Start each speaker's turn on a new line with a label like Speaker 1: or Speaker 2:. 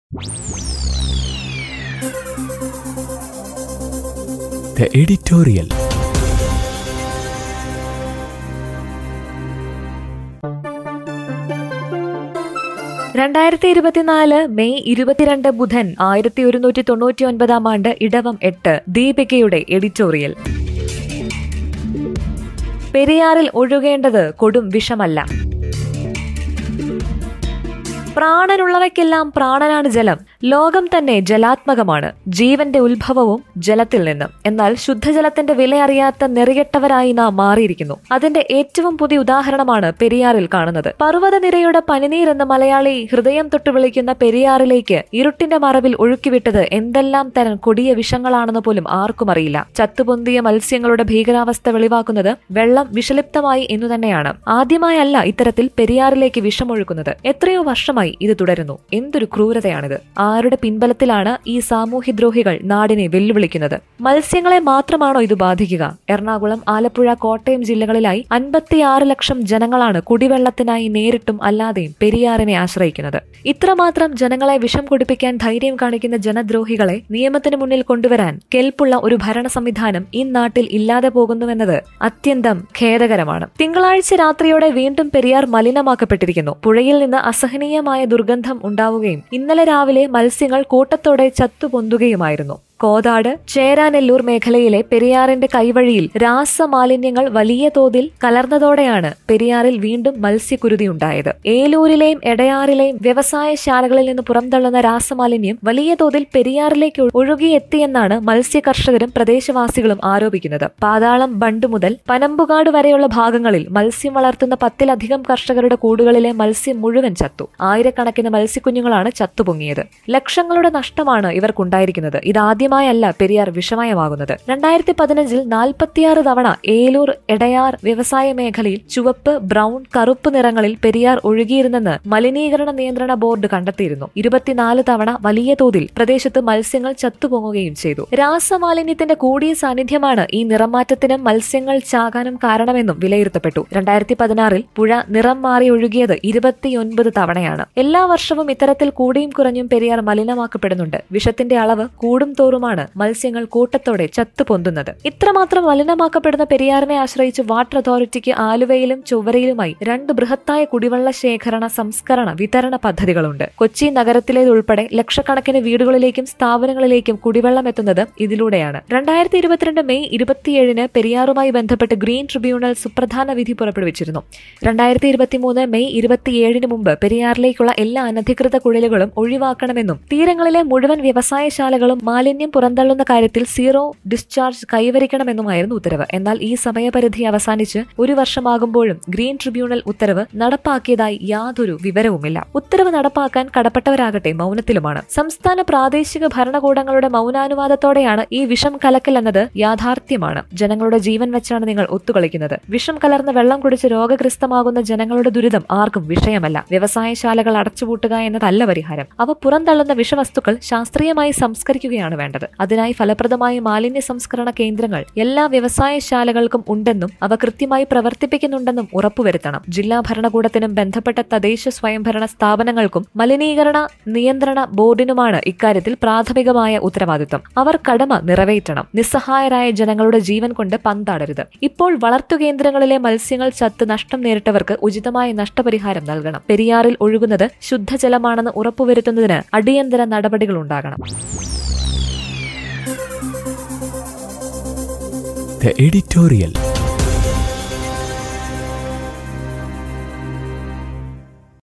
Speaker 1: The editorial.
Speaker 2: രണ്ടായിരത്തി ഇരുപത്തിനാല് May ഇരുപത്തിരണ്ട് ബുധൻ ആയിരത്തി ഒരുന്നൂറ്റി തൊണ്ണൂറ്റി ഒൻപതാം ആണ്ട് ഇടവം എട്ട് ദീപികയുടെ എഡിറ്റോറിയൽ പെരിയാറിൽ ഒഴുകേണ്ടത് കൊടും വിഷമല്ല പ്രാണനുള്ളവയ്ക്കെല്ലാം പ്രാണനാണ് ജലം ലോകം തന്നെ ജലാത്മകമാണ് ജീവന്റെ ഉത്ഭവവും ജലത്തിൽ നിന്ന് എന്നാൽ ശുദ്ധജലത്തിന്റെ വില അറിയാത്ത നെറികെട്ടവരായി നാം മാറിയിരിക്കുന്നു അതിന്റെ ഏറ്റവും പുതിയ ഉദാഹരണമാണ് പെരിയാറിൽ കാണുന്നത് പർവ്വതനിരയുടെ പനിനീർ എന്ന മലയാളി ഹൃദയം തൊട്ട് വിളിക്കുന്ന പെരിയാറിലേക്ക് ഇരുട്ടിന്റെ മറവിൽ ഒഴുക്കിവിട്ടത് എന്തെല്ലാം തരം കൊടിയ വിഷങ്ങളാണെന്ന് പോലും ആർക്കും അറിയില്ല ചത്തുപൊന്തിയ മത്സ്യങ്ങളുടെ ഭീകരാവസ്ഥ വെളിവാക്കുന്നത് വെള്ളം വിഷലിപ്തമായി എന്നു തന്നെയാണ് ആദ്യമായല്ല ഇത്തരത്തിൽ പെരിയാറിലേക്ക് വിഷമൊഴുക്കുന്നത് എത്രയോ വർഷമായി ഇത് തുടരുന്നു എന്തൊരു ക്രൂരതയാണിത് ആരുടെ പിൻബലത്തിലാണ് ഈ സാമൂഹ്യദ്രോഹികൾ നാടിനെ വെല്ലുവിളിക്കുന്നത് മത്സ്യങ്ങളെ മാത്രമാണോ ഇത് ബാധിക്കുക എറണാകുളം ആലപ്പുഴ കോട്ടയം ജില്ലകളിലായി അൻപത്തിയാറ് ലക്ഷം ജനങ്ങളാണ് കുടിവെള്ളത്തിനായി നേരിട്ടും അല്ലാതെയും പെരിയാറിനെ ആശ്രയിക്കുന്നത് ഇത്രമാത്രം ജനങ്ങളെ വിഷം കുടിപ്പിക്കാൻ ധൈര്യം കാണിക്കുന്ന ജനദ്രോഹികളെ നിയമത്തിന് മുന്നിൽ കൊണ്ടുവരാൻ കെൽപ്പുള്ള ഒരു ഭരണ സംവിധാനം ഈ നാട്ടിൽ ഇല്ലാതെ പോകുന്നുവെന്നത് അത്യന്തം ഖേദകരമാണ് തിങ്കളാഴ്ച രാത്രിയോടെ വീണ്ടും പെരിയാർ മലിനമാക്കപ്പെട്ടിരിക്കുന്നു പുഴയിൽ നിന്ന് അസഹനീയമായ ദുർഗന്ധം ഉണ്ടാവുകയും ഇന്നലെ രാവിലെ മത്സ്യങ്ങൾ കൂട്ടത്തോടെ ചത്തുപൊന്തുകയുമായിരുന്നു കോതാട് ചേരാനെല്ലൂർ മേഖലയിലെ പെരിയാറിന്റെ കൈവഴിയിൽ രാസമാലിന്യങ്ങൾ വലിയ തോതിൽ കലർന്നതോടെയാണ് പെരിയാറിൽ വീണ്ടും മത്സ്യക്കുരുതിയുണ്ടായത് ഏലൂരിലെയും എടയാറിലെയും വ്യവസായശാലകളിൽ നിന്ന് പുറംതള്ളുന്ന രാസമാലിന്യം വലിയ തോതിൽ പെരിയാറിലേക്ക് ഒഴുകിയെത്തിയെന്നാണ് മത്സ്യ കർഷകരും പ്രദേശവാസികളും ആരോപിക്കുന്നത് പാതാളം ബണ്ട് മുതൽ പനമ്പുകാട് വരെയുള്ള ഭാഗങ്ങളിൽ മത്സ്യം വളർത്തുന്ന പത്തിലധികം കർഷകരുടെ കൂടുകളിലെ മത്സ്യം മുഴുവൻ ചത്തു ആയിരക്കണക്കിന് മത്സ്യക്കുഞ്ഞുങ്ങളാണ് ചത്തുപൊങ്ങിയത് ലക്ഷങ്ങളുടെ നഷ്ടമാണ് ഇവർക്കുണ്ടായിരിക്കുന്നത് ഇതാദ്യം ആദ്യമായല്ല പെരിയാർ വിഷമയമാകുന്നത് രണ്ടായിരത്തി പതിനഞ്ചിൽ നാൽപ്പത്തിയാറ് തവണ ഏലൂർ എടയാർ വ്യവസായ മേഖലയിൽ ചുവപ്പ് ബ്രൗൺ കറുപ്പ് നിറങ്ങളിൽ പെരിയാർ ഒഴുകിയിരുന്നെന്ന് മലിനീകരണ നിയന്ത്രണ ബോർഡ് കണ്ടെത്തിയിരുന്നു ഇരുപത്തിനാല് തവണ വലിയ തോതിൽ പ്രദേശത്ത് മത്സ്യങ്ങൾ ചത്തുപൊങ്ങുകയും ചെയ്തു രാസമാലിന്യത്തിന്റെ കൂടിയ സാന്നിധ്യമാണ് ഈ നിറമാറ്റത്തിനും മത്സ്യങ്ങൾ ചാകാനും കാരണമെന്നും വിലയിരുത്തപ്പെട്ടു രണ്ടായിരത്തി പതിനാറിൽ പുഴ നിറം മാറി ഒഴുകിയത് ഇരുപത്തിയൊൻപത് തവണയാണ് എല്ലാ വർഷവും ഇത്തരത്തിൽ കൂടിയും കുറഞ്ഞും പെരിയാർ മലിനമാക്കപ്പെടുന്നുണ്ട് വിഷത്തിന്റെ അളവ് കൂടും തോറുമാണ് മത്സ്യങ്ങൾ കൂട്ടത്തോടെ ചത്തുപൊന്തുന്നത് ഇത്രമാത്രം മലിനമാക്കപ്പെടുന്ന പെരിയാറിനെ ആശ്രയിച്ച് വാട്ടർ അതോറിറ്റിക്ക് ആലുവയിലും ചൊവ്വരയിലുമായി രണ്ട് ബൃഹത്തായ കുടിവെള്ള ശേഖരണ സംസ്കരണ വിതരണ പദ്ധതികളുണ്ട് കൊച്ചി നഗരത്തിലേതുൾപ്പെടെ ലക്ഷക്കണക്കിന് വീടുകളിലേക്കും സ്ഥാപനങ്ങളിലേക്കും കുടിവെള്ളം എത്തുന്നത് ഇതിലൂടെയാണ് രണ്ടായിരത്തി ഇരുപത്തിരണ്ട് മെയ് ഇരുപത്തിയേഴിന് പെരിയാറുമായി ബന്ധപ്പെട്ട് ഗ്രീൻ ട്രിബ്യൂണൽ സുപ്രധാന വിധി പുറപ്പെടുവിച്ചിരുന്നു രണ്ടായിരത്തി ഇരുപത്തിമൂന്ന് മെയ് ഇരുപത്തിയേഴിന് മുമ്പ് പെരിയാറിലേക്കുള്ള എല്ലാ അനധികൃത കുഴലുകളും ഒഴിവാക്കണമെന്നും തീരങ്ങളിലെ മുഴുവൻ വ്യവസായശാലകളും മാലിന്യം പുറന്തള്ളുന്ന കാര്യത്തിൽ സീറോ ഡിസ്ചാർജ് കൈവരിക്കണമെന്നുമായിരുന്നു ഉത്തരവ് എന്നാൽ ഈ സമയപരിധി അവസാനിച്ച് ഒരു വർഷമാകുമ്പോഴും ഗ്രീൻ ട്രിബ്യൂണൽ ഉത്തരവ് നടപ്പാക്കിയതായി യാതൊരു വിവരവുമില്ല ഉത്തരവ് നടപ്പാക്കാൻ കടപ്പെട്ടവരാകട്ടെ മൗനത്തിലുമാണ് സംസ്ഥാന പ്രാദേശിക ഭരണകൂടങ്ങളുടെ മൗനാനുവാദത്തോടെയാണ് ഈ വിഷം കലക്കൽ എന്നത് യാഥാർത്ഥ്യമാണ് ജനങ്ങളുടെ ജീവൻ വെച്ചാണ് നിങ്ങൾ ഒത്തുകളിക്കുന്നത് വിഷം കലർന്ന വെള്ളം കുടിച്ച് രോഗഗ്രസ്തമാകുന്ന ജനങ്ങളുടെ ദുരിതം ആർക്കും വിഷയമല്ല വ്യവസായശാലകൾ അടച്ചുപൂട്ടുക എന്നതല്ല പരിഹാരം അവ പുറന്തള്ളുന്ന വിഷവസ്തുക്കൾ ശാസ്ത്രീയമായി സംസ്കരിക്കുകയാണ് വേണ്ടത് അതിനായി ഫലപ്രദമായ മാലിന്യ സംസ്കരണ കേന്ദ്രങ്ങൾ എല്ലാ വ്യവസായശാലകൾക്കും ഉണ്ടെന്നും അവ കൃത്യമായി പ്രവർത്തിപ്പിക്കുന്നുണ്ടെന്നും ഉറപ്പുവരുത്തണം ജില്ലാ ഭരണകൂടത്തിനും ബന്ധപ്പെട്ട തദ്ദേശ സ്വയംഭരണ സ്ഥാപനങ്ങൾക്കും മലിനീകരണ നിയന്ത്രണ ബോർഡിനുമാണ് ഇക്കാര്യത്തിൽ പ്രാഥമികമായ ഉത്തരവാദിത്തം അവർ കടമ നിറവേറ്റണം നിസ്സഹായരായ ജനങ്ങളുടെ ജീവൻ കൊണ്ട് പന്താടരുത് ഇപ്പോൾ വളർത്തുകേന്ദ്രങ്ങളിലെ മത്സ്യങ്ങൾ ചത്ത് നഷ്ടം നേരിട്ടവർക്ക് ഉചിതമായ നഷ്ടപരിഹാരം നൽകണം പെരിയാറിൽ ഒഴുകുന്നത് ശുദ്ധജലമാണെന്ന് ഉറപ്പുവരുത്തുന്നതിന് അടിയന്തര നടപടികൾ ഉണ്ടാകണം
Speaker 1: The editorial.